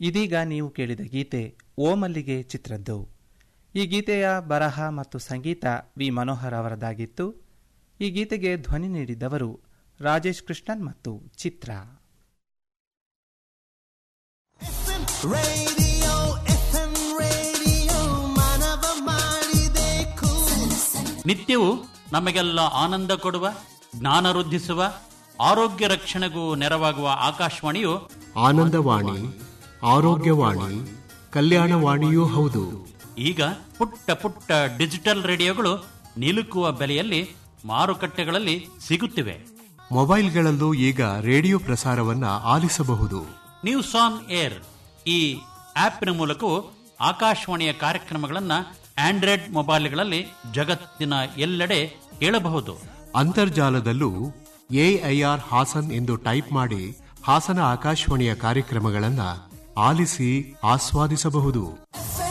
ಇದೀಗ ನೀವು ಕೇಳಿದ ಗೀತೆ ಓಮಲ್ಲಿಗೆ ಚಿತ್ರದ್ದು ಈ ಗೀತೆಯ ಬರಹ ಮತ್ತು ಸಂಗೀತ ವಿ ಮನೋಹರ್ ಅವರದಾಗಿತ್ತು ಈ ಗೀತೆಗೆ ಧ್ವನಿ ನೀಡಿದ್ದವರು ರಾಜೇಶ್ ಕೃಷ್ಣನ್ ಮತ್ತು ಚಿತ್ರ ರೇಡಿಯೋ ಎಫ್ಎಂ ರೇಡಿಯೋ ಮಾನವ ಮಾಡಿದೆ ನಿತ್ಯವೂ ನಮಗೆಲ್ಲ ಆನಂದ ಕೊಡುವ ಜ್ಞಾನ ವೃದ್ಧಿಸುವ ಆರೋಗ್ಯ ರಕ್ಷಣೆಗೂ ನೆರವಾಗುವ ಆಕಾಶವಾಣಿಯು ಆನಂದವಾಣಿ ಆರೋಗ್ಯವಾಣಿ ಕಲ್ಯಾಣವಾಣಿಯೂ ಹೌದು ಈಗ ಪುಟ್ಟ ಪುಟ್ಟ ಡಿಜಿಟಲ್ ರೇಡಿಯೋಗಳು ನಿಲುಕುವ ಬೆಲೆಯಲ್ಲಿ ಮಾರುಕಟ್ಟೆಗಳಲ್ಲಿ ಸಿಗುತ್ತಿವೆ ಮೊಬೈಲ್ಗಳಲ್ಲೂ ಈಗ ರೇಡಿಯೋ ಪ್ರಸಾರವನ್ನ ಆಲಿಸಬಹುದು ನ್ಯೂಸ್ ಆನ್ ಏರ್ ಈ ಆಪ್ನ ಮೂಲಕವೂ ಆಕಾಶವಾಣಿಯ ಕಾರ್ಯಕ್ರಮಗಳನ್ನು ಆಂಡ್ರಾಯ್ಡ್ ಮೊಬೈಲ್ಗಳಲ್ಲಿ ಜಗತ್ತಿನ ಎಲ್ಲೆಡೆ ಕೇಳಬಹುದು ಅಂತರ್ಜಾಲದಲ್ಲೂ ಎಐಆರ್ ಹಾಸನ್ ಎಂದು ಟೈಪ್ ಮಾಡಿ ಹಾಸನ ಆಕಾಶವಾಣಿಯ ಕಾರ್ಯಕ್ರಮಗಳನ್ನ ಆಲಿಸಿ ಆಸ್ವಾದಿಸಬಹುದು